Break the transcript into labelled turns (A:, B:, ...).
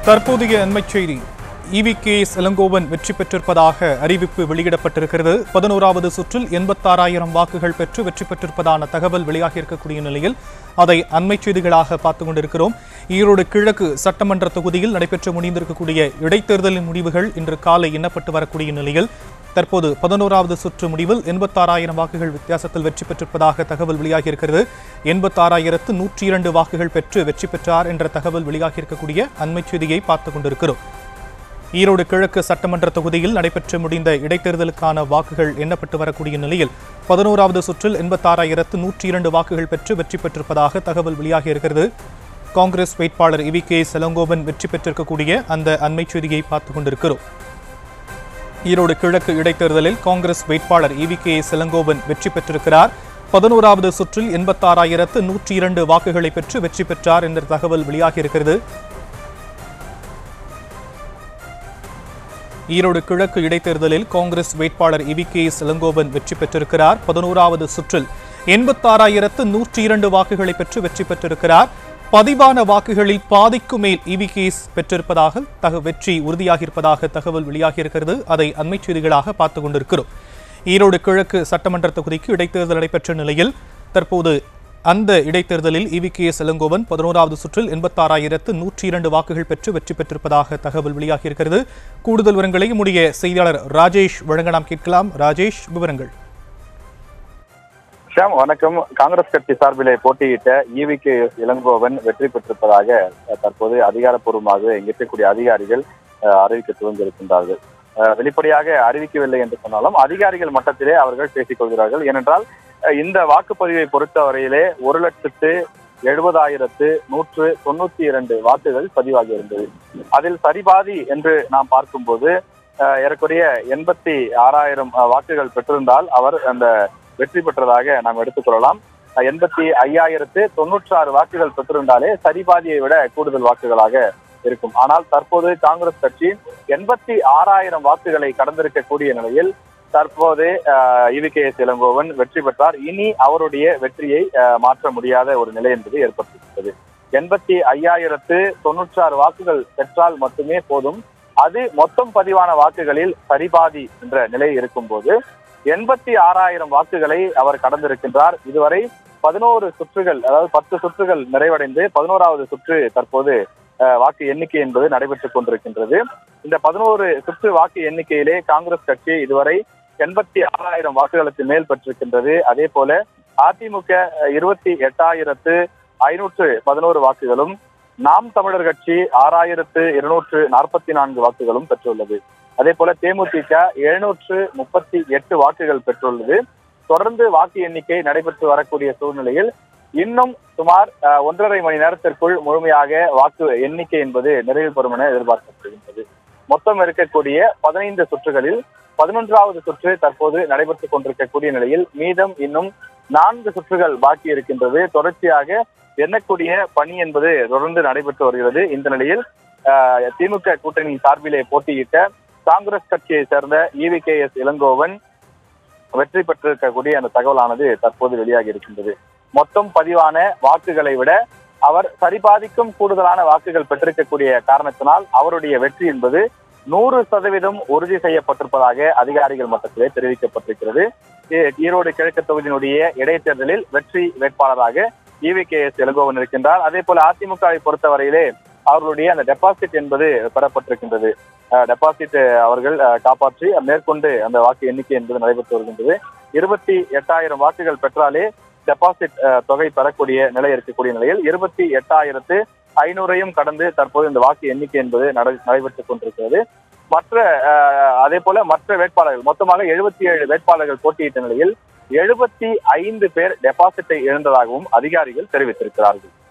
A: தற்போதைய அண்மைச் செய்தி E V K Elangovan வெற்றி பெற்றிருப்பதாக அறிவிப்பு வெளியிடப்பட்டிருக்கிறது பதினோராவது சுற்றில் எண்பத்தாறாயிரம் வாக்குகள் பெற்று வெற்றி பெற்றிருப்பதான தகவல் வெளியாகியிருக்கக்கூடிய நிலையில் அதை அண்மைச் செய்திகளாக பார்த்து கொண்டிருக்கிறோம் ஈரோடு கிழக்கு சட்டமன்ற தொகுதியில் நடைபெற்று முடிந்திருக்கக்கூடிய இடைத்தேர்தலின் முடிவுகள் இன்று காலை எண்ணப்பட்டு வரக்கூடிய நிலையில் தற்போது பதினோராவது சுற்று முடிவில் எண்பத்தாறாயிரம் வாக்குகள் வித்தியாசத்தில் வெற்றி பெற்றிருப்பதாக தகவல் வெளியாகியிருக்கிறது எண்பத்தாறாயிரத்து நூற்றி இரண்டு வாக்குகள் பெற்று வெற்றி பெற்றார் என்ற தகவல் வெளியாகியிருக்கக்கூடிய அண்மைச் செய்தியை பார்த்து கொண்டிருக்கிறோம் ஈரோடு கிழக்கு சட்டமன்ற தொகுதியில் நடைபெற்று முடிந்த இடைத்தேர்தலுக்கான வாக்குகள் எண்ணப்பட்டு வரக்கூடிய நிலையில் பதினோராவது சுற்றில் எண்பத்தாறாயிரத்து நூற்றி இரண்டு வாக்குகள் பெற்று வெற்றி பெற்றிருப்பதாக தகவல் வெளியாகியிருக்கிறது காங்கிரஸ் வேட்பாளர் இவி கே செலங்கோவன் வெற்றி பெற்றிருக்கக்கூடிய அந்த அண்மைச் செய்தியை பார்த்து கொண்டிருக்கிறோம் ஈரோடு கிழக்கு இடைத்தேர்தலில் காங்கிரஸ் வேட்பாளர் இவி கே செலங்கோவன் வெற்றி பெற்றிருக்கிறார் பதினோராவது சுற்றில் எண்பத்தாறாயிரத்து நூற்றி இரண்டு வாக்குகளை பெற்று வெற்றி பெற்றார் என்ற தகவல் வெளியாகியிருக்கிறது ஈரோடு கிழக்கு இடைத்தேர்தலில் காங்கிரஸ் வேட்பாளர் இவி கே இளங்கோவன் வெற்றி பெற்றிருக்கிறார் பதினோராவது சுற்றில் எண்பத்தாறாயிரத்து நூற்றி இரண்டு வாக்குகளை பெற்று வெற்றி பெற்றிருக்கிறார் பதிவான வாக்குகளில் பாதிக்கு மேல் இவி கேஸ் பெற்றிருப்பதாக தக வெற்றி உறுதியாகியிருப்பதாக தகவல் வெளியாகியிருக்கிறது அதை அண்மைச் செய்திகளாக பார்த்து கொண்டிருக்கிறோம் ஈரோடு கிழக்கு சட்டமன்ற தொகுதிக்கு இடைத்தேர்தல் நடைபெற்ற நிலையில் தற்போது அந்த இடைத்தேர்தலில் இவி கே இளங்கோவன் பதினோராவது சுற்றில் எண்பத்தாறாயிரத்து நூற்றி இரண்டு வாக்குகள் பெற்று வெற்றி பெற்றிருப்பதாக தகவல் வெளியாகியிருக்கிறது கூடுதல் விவரங்களை நம்முடைய செய்தியாளர் ராஜேஷ் வழங்க நாம் கேட்கலாம் ராஜேஷ் விவரங்கள்
B: ஷியாம் வணக்கம் காங்கிரஸ் கட்சி சார்பிலே போட்டியிட்ட ஈவி கே இளங்கோவன் வெற்றி பெற்றிருப்பதாக அஹ், தற்போது அதிகாரப்பூர்வமாக இங்கு இருக்கக்கூடிய அதிகாரிகள் அஹ், அறிவிக்க துவங்கியிருக்கின்றார்கள் அஹ், வெளிப்படையாக அறிவிக்கவில்லை என்று சொன்னாலும் அதிகாரிகள் மட்டத்திலே அவர்கள் பேசிக் கொள்கிறார்கள் ஏனென்றால் அஹ், இந்த வாக்குப்பதிவை பொறுத்தவரையிலே ஒரு லட்சத்து எழுபதாயிரத்து நூற்று தொண்ணூத்தி இரண்டு வாக்குகள் பதிவாகி இருந்தது அதில் சரிபாதி என்று நாம் பார்க்கும்போது அஹ், ஏறக்குறைய எண்பத்தி ஆறாயிரம் அஹ், வாக்குகள் பெற்றிருந்தால் அவர் அந்த வெற்றி பெற்றதாக நாம் எடுத்துக்கொள்ளலாம் எண்பத்தி ஐயாயிரத்து தொண்ணூற்றாறு வாக்குகள் பெற்றிருந்தாலே சரிபாதியை விட கூடுதல் வாக்குகளாக இருக்கும் ஆனால் தற்போது காங்கிரஸ் கட்சி எண்பத்தி ஆறாயிரம் வாக்குகளை கடந்திருக்கக்கூடிய நிலையில் தற்போது இவி கே எஸ் இளங்கோவன் வெற்றி பெற்றார் இனி அவருடைய வெற்றியை அஹ், மாற்ற முடியாத ஒரு நிலை என்பது ஏற்பட்டிருக்கிறது எண்பத்தி ஐயாயிரத்து தொண்ணூற்றாறு வாக்குகள் பெற்றால் மட்டுமே போதும் அது மொத்தம் பதிவான வாக்குகளில் சரிபாதி என்ற நிலை இருக்கும்போது எண்பத்தி ஆறாயிரம் வாக்குகளை அவர் கடந்திருக்கின்றார் இதுவரை பதினோரு சுற்றுகள் அதாவது பத்து சுற்றுகள் நிறைவடைந்து பதினோராவது சுற்று தற்போது அஹ், வாக்கு எண்ணிக்கை என்பது நடைபெற்றுக் கொண்டிருக்கின்றது இந்த பதினோரு சுற்று வாக்கு எண்ணிக்கையிலே காங்கிரஸ் கட்சி இதுவரை எண்பத்தி ஆறாயிரம் வாக்குகளுக்கு மேல் பெற்றிருக்கின்றது அதே போல அதிமுக அஹ், இருபத்தி எட்டாயிரத்து ஐநூற்று பதினோரு வாக்குகளும் நாம் தமிழர் கட்சி ஆறாயிரத்து இருநூற்று நாற்பத்தி நான்கு வாக்குகளும் பெற்றுள்ளது அதே போல தேமுதிக எழுநூற்று முப்பத்தி எட்டு வாக்குகள் பெற்றுள்ளது தொடர்ந்து வாக்கு எண்ணிக்கை நடைபெற்று வரக்கூடிய சூழ்நிலையில் இன்னும் சுமார் அஹ், ஒன்றரை மணி நேரத்திற்குள் முழுமையாக வாக்கு எண்ணிக்கை என்பது நிறைவு பெறும் என எதிர்பார்க்கப்படுகின்றது மொத்தம் இருக்கக்கூடிய பதினைந்து சுற்றுகளில் பதினொன்றாவது சுற்று தற்போது நடைபெற்றுக் கொண்டிருக்கக்கூடிய நிலையில் மீதம் இன்னும் நான்கு சுற்றுகள் பாக்கி இருக்கின்றது தொடர்ச்சியாக எண்ணக்கூடிய பணி என்பது தொடர்ந்து நடைபெற்று வருகிறது இந்த நிலையில் அஹ், திமுக கூட்டணி சார்பிலே போட்டியிட்ட காங்கிரஸ் கட்சியை சேர்ந்த இவி கே எஸ் இளங்கோவன் வெற்றி பெற்றிருக்கக்கூடிய அந்த தகவலானது தற்போது வெளியாகி இருக்கின்றது மொத்தம் பதிவான வாக்குகளை விட அவர் சரிபாதிக்கும் கூடுதலான வாக்குகள் பெற்றிருக்கக்கூடிய காரணத்தினால் அவருடைய வெற்றி என்பது நூறு சதவீதம் உறுதி செய்யப்பட்டிருப்பதாக அதிகாரிகள் மட்டத்திலே தெரிவிக்கப்பட்டிருக்கிறது ஈ- ஈரோடு கிழக்கு தொகுதியினுடைய இடைத்தேர்தலில் வெற்றி வேட்பாளராக இவி கே எஸ் இளங்கோவன் இருக்கின்றார் அதே போல அதிமுகவை பொறுத்தவரையிலே அவர்களுடைய அந்த டெபாசிட் என்பது பெறப்பட்டிருக்கின்றது டெபாசிட் அவர்கள் அஹ், காப்பாற்றி மேற்கொண்டு அந்த வாக்கு எண்ணிக்கை என்பது நடைபெற்று வருகின்றது இருபத்தி எட்டாயிரம் வாக்குகள் பெற்றாலே டெபாசிட் அஹ், தொகை பெறக்கூடிய நிலை இருக்கக்கூடிய நிலையில் இருபத்தி எட்டாயிரத்து ஐநூறையும் கடந்து தற்போது இந்த வாக்கு எண்ணிக்கை என்பது நடை- நடைபெற்றுக் கொண்டிருக்கிறது மற்ற அஹ், அதே போல மற்ற வேட்பாளர்கள் மொத்தமாக எழுபத்தி ஏழு வேட்பாளர்கள் போட்டியிட்ட நிலையில் எழுபத்தி ஐந்து பேர் டெபாசிட்டை இழந்ததாகவும் அதிகாரிகள் தெரிவித்திருக்கிறார்கள்